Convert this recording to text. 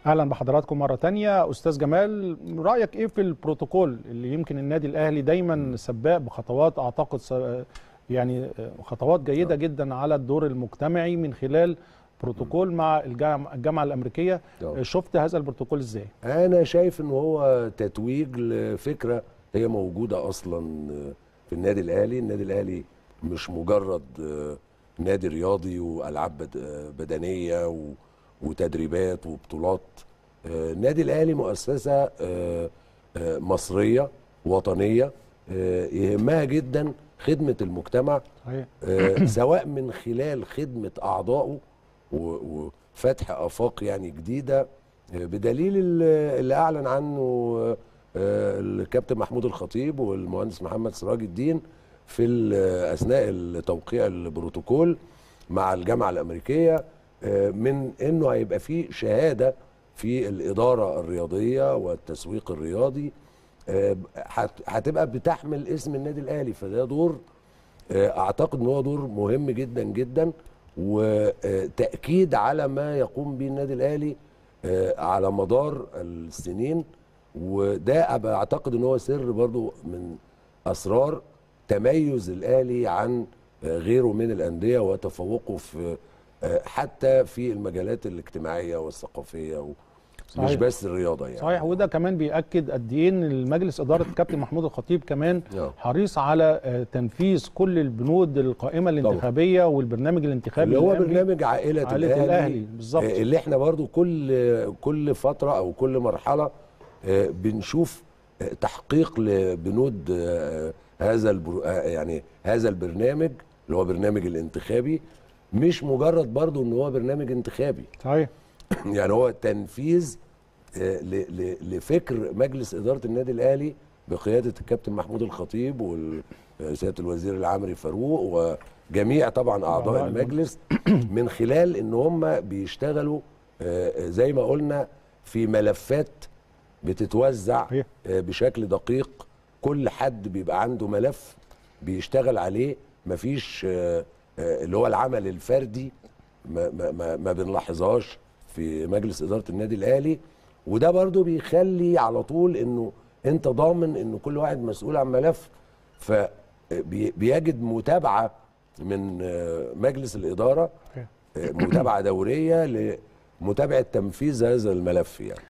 اهلا بحضراتكم مره تانية استاذ جمال رايك ايه في البروتوكول اللي يمكن النادي الاهلي دايما سباق بخطوات اعتقد س- يعني خطوات جيده جدا على الدور المجتمعي من خلال بروتوكول مع الجامعه, الجامعة الامريكيه آه. شفت هذا البروتوكول ازاي انا شايف ان هو تتويج لفكره هي موجوده اصلا في النادي الاهلي النادي الاهلي مش مجرد نادي رياضي والعاب بد- بدنيه و- وتدريبات وبطولات النادي الاهلي مؤسسه مصريه وطنيه يهمها جدا خدمه المجتمع صحيح آه، سواء من خلال خدمة أعضائه و- وفتح آفاق يعني جديدة آه، بدليل ال- اللي أعلن عنه آه، الكابتن محمود الخطيب والمهندس محمد سراج الدين في ال- أثناء توقيع البروتوكول مع الجامعة الأمريكية آه، من إنه هيبقى فيه شهادة في الإدارة الرياضية والتسويق الرياضي آه، هت- هتبقى بتحمل اسم النادي الأهلي فده دور اعتقد ان هو دور مهم جدا جدا وتاكيد على ما يقوم به النادي الاهلي آه، على مدار السنين وده أبقى اعتقد ان هو سر برضو من اسرار تميز الاهلي عن آه، غيره من الانديه وتفوقه في آه، حتى في المجالات الاجتماعيه والثقافيه و- مش صحيح. بس الرياضه يعني صحيح وده كمان بيأكد قد ايه ان المجلس اداره الكابتن محمود الخطيب كمان آه. حريص على آه، تنفيذ كل البنود القائمه الانتخابيه والبرنامج الانتخابي اللي هو الأمني. برنامج عائله, عائلة الاهلي, الأهلي، بالظبط. آه، اللي احنا برضو كل كل فتره او كل مرحله آه، بنشوف آه، تحقيق لبنود آه، هذا البر... آه، يعني هذا البرنامج اللي هو برنامج الانتخابي مش مجرد برضو ان هو برنامج انتخابي صحيح يعني هو تنفيذ آه، ل- ل- لفكر مجلس اداره النادي الاهلي بقياده الكابتن محمود الخطيب وسياده الوزير العمري فاروق وجميع طبعا اعضاء أعضاء المجلس من خلال ان هم بيشتغلوا آه، زي ما قلنا في ملفات بتتوزع صحيح. آه، بشكل دقيق كل حد بيبقى عنده ملف بيشتغل عليه مفيش آه، آه، اللي هو العمل الفردي ما, ما, ما, ما بنلاحظهاش في مجلس اداره النادي الاهلي وده برضو بيخلي على طول انه انت ضامن انه كل واحد مسؤول عن ملف فبيجد متابعه من آه، مجلس الاداره صحيح. آه، متابعه دوريه لمتابعه تنفيذ هذا الملف يعني